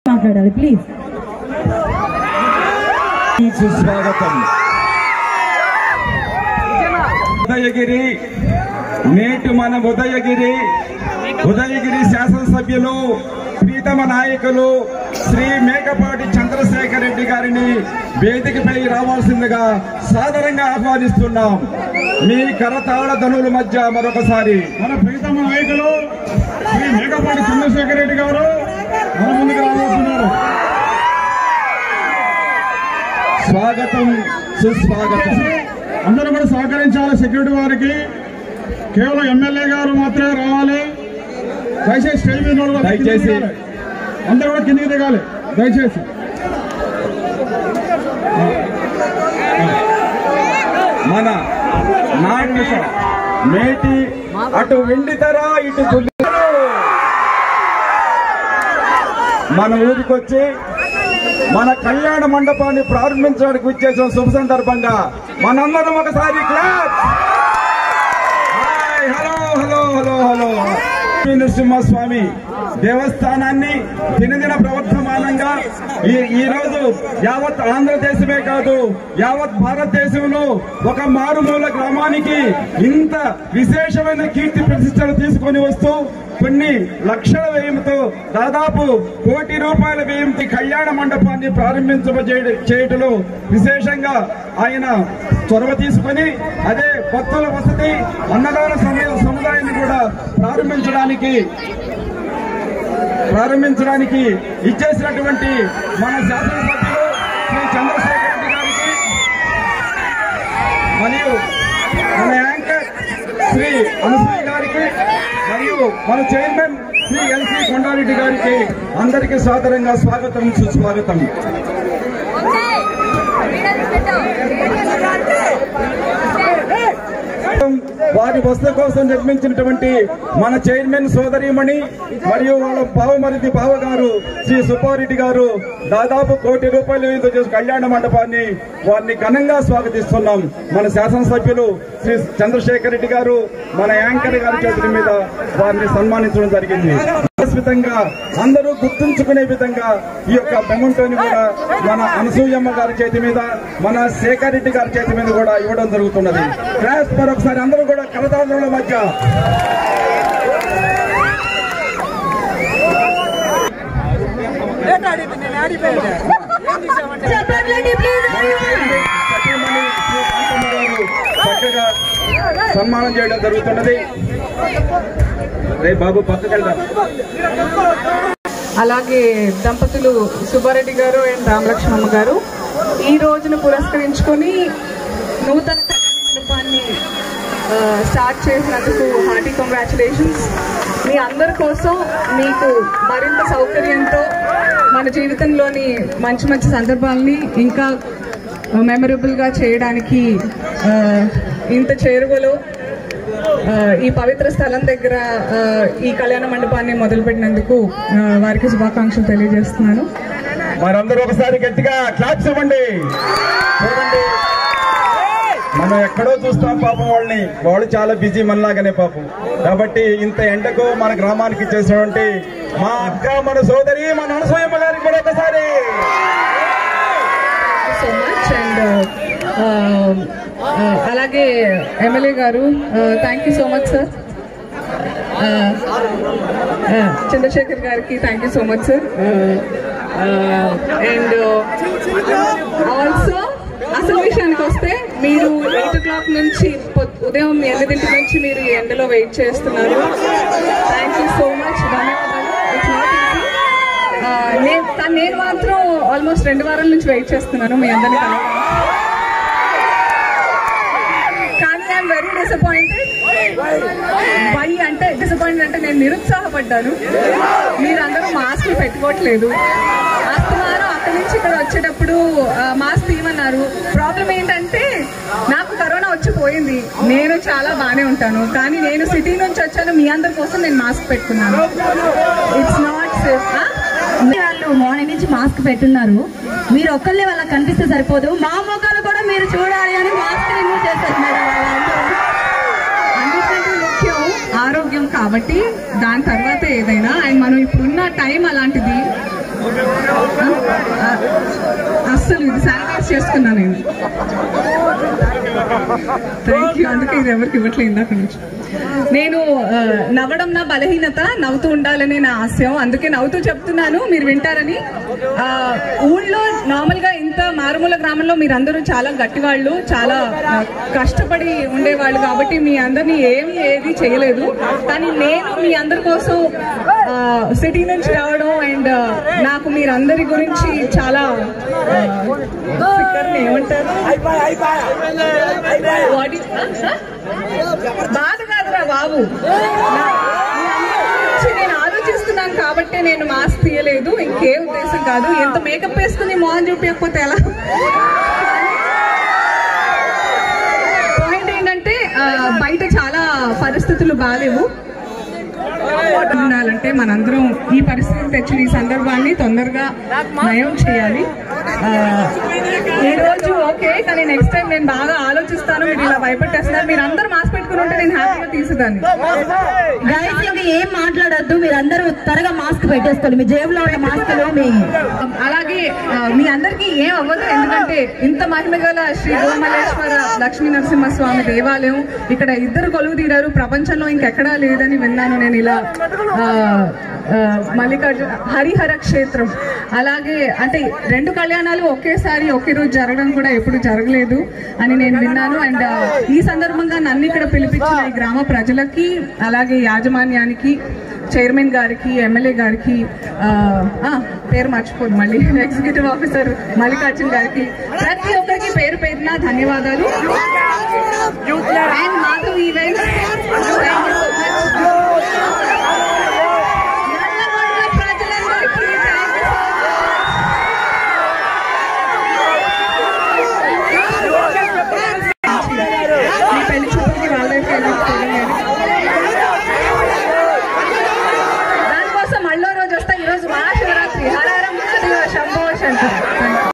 మాట్లాడాలి ప్లీజ్ సుస్వాగతం ఉదయగిరి నేటి మన ఉదయగిరి ఉదయగిరి శాసనసభ్యులు ప్రీతమ నాయకులు శ్రీ మేకపాటి చంద్రశేఖర్ రెడ్డి గారిని వేదికపై రావాల్సిందిగా సాదరంగా ఆహ్వానిస్తున్నాం మీ కరతాళ ధనుల మధ్య మరొకసారి మన ప్రీతమ నాయకులు శ్రీ మేకపాటి చంద్రశేఖర్ రెడ్డి గారు మన ముందుకు రాబోతున్నారు స్వాగతం సుస్వాగతం అందరూ కూడా సహకరించాలి సెక్యూరిటీ వారికి కేవలం ఎమ్మెల్యే గారు మాత్రమే రావాలి దయచేసి స్టేజ్ మీద ఉన్న వాళ్ళు కిందికి దయచేసి. దిగాలి. అందరూ కూడా కిందికి దిగాలి దయచేసి మన నాటి నేటి అటు వెండితెర ఇటు బుల్లితెర. మన ఊరికొచ్చి మన కళ్యాణ మండపాన్ని ప్రారంభించడానికి వచ్చేసిన శుభ సందర్భంగా మనందరం ఒకసారి clap hi, hello hello hello hello Lakshmi Narasimhaswamy దేవస్థానాన్ని దినదిన ప్రవర్తమానంగా ఈ ఈ రోజు యావత్ ఆంధ్రదేశమే కాదు యావత్ భారతదేశంలో ఒక మారుమూల గ్రామానికి ఇంత విశేషమైన కీర్తి ప్రతిష్టలు తీసుకొని వస్తూ కొన్ని లక్షల వ్యయంతో దాదాపు కోటి రూపాయల వ్యయంతో కళ్యాణ మండపాన్ని ప్రారంభించబ చేయటంలో విశేషంగా ఆయన చొరవ తీసుకొని అదే భక్తుల వసతి అన్నదాన సమయ సముదాయాన్ని కూడా ప్రారంభించడానికి ప్రారంభించడానికి ఇచ్చేసినటువంటి మన శాసనసభ్యులు శ్రీ చంద్రశేఖర్ రెడ్డి గారికి మరియు మన యాంకర్ శ్రీ అనసూయ గారికి మరియు మన చైర్మన్ శ్రీ ఎల్సి కొండారెడ్డి గారికి అందరికీ సాదరంగా స్వాగతం సుస్వాగతం వారి వసతి కోసం నిర్మించినటువంటి మన చైర్మన్ సోదరిమణి మరియు వాళ్ళ బావమరిది బావ గారు శ్రీ సుబ్బారెడ్డి గారు దాదాపు కోటి రూపాయల విలువ చేసి కళ్యాణ మండపాన్ని వారిని ఘనంగా స్వాగతిస్తున్నాం మన శాసనసభ్యులు శ్రీ చంద్రశేఖర్ రెడ్డి గారు మన యాంకర్ గారి చేతుల మీద వారిని సన్మానించడం జరిగింది విధంగా అందరూ గుర్తుంచుకునే విధంగా ఈ యొక్క బొమ్మతోని కూడా మన అనసూయమ్మ గారి చేతి మీద మన శేఖర్ రెడ్డి గారి చేతి మీద కూడా ఇవ్వడం జరుగుతున్నది క్లాస్ మరొకసారి అందరూ కూడా కలతాంధ్రుల మధ్య చెప్పండి ప్లీజ్ సతీమణి శ్రీ కాంతమ్మ గారు చక్కగా సన్మానం చేయడం జరుగుతున్నది రే బాబు పక్కకి వెళ్దాం అలాగే దంపతులు సుబ్బారెడ్డి గారు అండ్ రామలక్ష్మమ్మ గారు ఈ రోజును పురస్కరించుకొని నూతన కళ్యాణ మండపాన్ని ఆ, స్టార్ట్ చేసినందుకు హార్టీ కంగ్రాచులేషన్స్ మీ అందరి కోసం మీకు మరింత సౌకర్యంతో మన జీవితంలోని మంచి మంచి సందర్భాలని ఇంకా మెమరబుల్గా చేయడానికి ఆ, ఇంత చేరువలో ఆ, ఈ పవిత్ర స్థలం దగ్గర ఆ, ఈ కళ్యాణ మండపాన్ని మొదలుపెట్టినందుకు ఆ, వారికి శుభాకాంక్షలు తెలియజేస్తున్నాను మరందరూ ఒకసారి గట్టిగా క్లాప్స్ ఇవ్వండి చూడండి మనం ఎక్కడో చూస్తాం పాపం వాళ్ళని వాళ్ళు చాలా బిజీ మనలాగానే పాపం కాబట్టి ఇంత ఎండకు మన గ్రామానికి ఇచ్చేసినటువంటి మా అక్క మన సోదరి మన అనసూయమ్మ గారికి కూడా ఒకసారి సో మచ్ అండ్ అలాగే MLA garu thank you so much sir Chandrasekhar గారికి thank you so much sir and also అసలు విషయానికి వస్తే మీరు ఎయిట్ ఓ క్లాక్ నుంచి పొద్- ఉదయం ఎనిమిదింటి నుంచి మీరు ఈ ఎండలో వెయిట్ చేస్తున్నారు థ్యాంక్ యూ సో మచ్ ధన్యవాదాలు ఇట్స్ నాట్ ఈజీ నేను కానీ నేను మాత్రం ఆల్మోస్ట్ రెండు వారాల నుంచి వెయిట్ చేస్తున్నాను మీ అందరినీ కలవడానికి. కానీ ఐఎమ్ వెరీ డిసప్పాయింటెడ్ వై అంటే డిసప్పాయింటెడ్ అంటే నేను నిరుత్సాహపడ్డాను మీరందరూ మాస్క్లు పెట్టుకోవట్లేదు అస్తమానం అక్కడి నుంచి ఇక్కడ వచ్చేటప్పుడు ఆ, మాస్క్ తీయమన్నారు ప్రాబ్లం ఏంటంటే నాకు కరోనా వచ్చి పోయింది నేను చాలా బాగానే ఉంటాను కానీ నేను సిటీ నుంచి వచ్చాను మీ అందరి కోసం నేను మాస్క్ పెట్టుకున్నాను ఇట్స్ నాట్ సేఫ్ వాళ్ళు మార్నింగ్ నుంచి మాస్క్ పెట్టున్నారు మీరు ఒక్కళ్ళే వాళ్ళకి కనిపిస్తే సరిపోదు మా మొక్కలు కూడా మీరు చూడాలి అని మాస్క్ రిమూవ్ చేశారు మేడం వాళ్ళందరూ. అన్నిటికంటే ముఖ్యం ఆరోగ్యం కాబట్టి దాని తర్వాత ఏదైనా అండ్ మనం ఇప్పుడున్న టైం అలాంటిది ఆ, అస్సలు ఇది శానిటైజ్ చేసుకున్నా నేను థ్యాంక్ యూ అందుకే ఇది ఎవరికి ఇవ్వట్లేదు ఇందాక నుంచి నేను ఆ, నవ్వడం నా బలహీనత నవ్వుతూ ఉండాలనే నా ఆశయం అందుకే నవ్వుతూ చెప్తున్నాను మీరు వింటారని ఆ, ఊళ్ళో నార్మల్ గా ఇంత మారుమూల గ్రామంలో మీరందరూ చాలా గట్టి వాళ్ళు చాలా ఆ, కష్టపడి ఉండేవాళ్ళు కాబట్టి మీ అందరినీ ఏమి ఏది చేయలేదు కానీ నేను మీ అందరి కోసం సిటీ నుంచి రావడం అండ్ నాకు మీరందరి గురించి చాలా ఆ, ఫికర్ని ఏమంటారు What is- ఆ, సార్? బాధ కాదురా బాబు నా- మీ అందరి గురించి నేను ఆలోచిస్తున్నాను కాబట్టి నేను మాస్క్ తీయలేదు ఇంకే ఉద్దేశం కాదు ఎంత మేకప్ వేసుకుని మోహన్ చూపించకపోతే ఎలా పాయింట్ ఏంటంటే ఆ, బయట చాలా పరిస్థితులు బాగాలేవు ఉండాలంటే మనందరం ఈ పరిస్థితిని తెచ్చిన ఈ సందర్భాన్ని తొందరగా నయం చేయాలి ఆ, ఈ రోజు ఓకే కానీ నెక్స్ట్ టైం నేను బాగా ఆలోచిస్తాను మీరు ఇలా భయపెట్టేస్తున్నారు మీరు అందరూ మాస్క్ పెట్టుకుని ఉంటే నేను హ్యాపీగా తీసేదాన్ని గైస్ ఇంకా ఏం మాట్లాడొద్దు మీరు అందరూ త్వరగా మాస్క్ పెట్టేసుకోండి మీ జేబులో ఉన్న మాస్కులు మీ అలాగే ఆ, మీ అందరికీ ఏం అవ్వదు ఎందుకంటే ఇంత మహిమ గల శ్రీ గోమలేశ్వర లక్ష్మీ నరసింహస్వామి దేవాలయం ఇక్కడ ఇద్దరు కొలువు తీరారు ప్రపంచంలో ఇంకెక్కడా లేదని విన్నాను నేను ఇలా ఆ, ఆ, మల్లికార్జున హరిహర క్షేత్రం అలాగే అంటే రెండు కళ్యాణాలు ఒకేసారి ఒకే రోజు జరగడం కూడా ఎప్పుడు జరగలేదు అని నేను విన్నాను అండ్ ఈ సందర్భంగా నన్ను ఇక్కడ పిలిపించిన ఈ గ్రామ ప్రజలకి అలాగే యాజమాన్యానికి చైర్మన్ గారికి ఎమ్మెల్యే గారికి ఆ, ఆ, పేరు మర్చిపోదు మళ్ళీ ఎగ్జిక్యూటివ్ ఆఫీసర్ మల్లికార్జున్ గారికి ప్రతి ఒక్కరికి పేరు పేరున ధన్యవాదాలు అండ్ Madhav Events thank you so much